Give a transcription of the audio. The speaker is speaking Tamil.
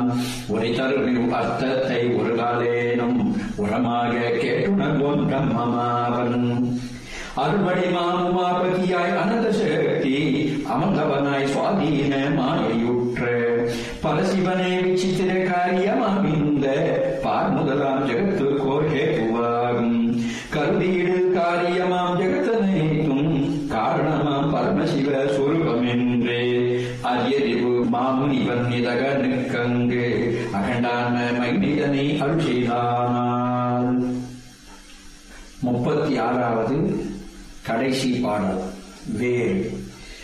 உரை தரும் அர்த்தத்தை ஒரு காலேனும் உரமாக கேட்டுணர்வோம் பிரம்மமாவன் அருள்மணி மாமுமாபதியாய் அனந்த சக்தி அமர்ந்தவனாய் சுவாதீன மாயையுற்ற பரசிவனே விசித்திர காரியமாம் இந்த பார் முதலாம் ஜெகத்துக்கோர் ஹேதுவாகும் கருதியிடு காரியமாம் ஜெகத்தனைத்தும் காரணமாம் பரமசிவ சுரூபமென்றே அரியறிவு மாமுனிவன் நிதக நிற்கங்கு அகண்டான மைனிதனை அருள் செய்தானால் முப்பத்தி ஆறாவது கடைசி பாடல் வேறு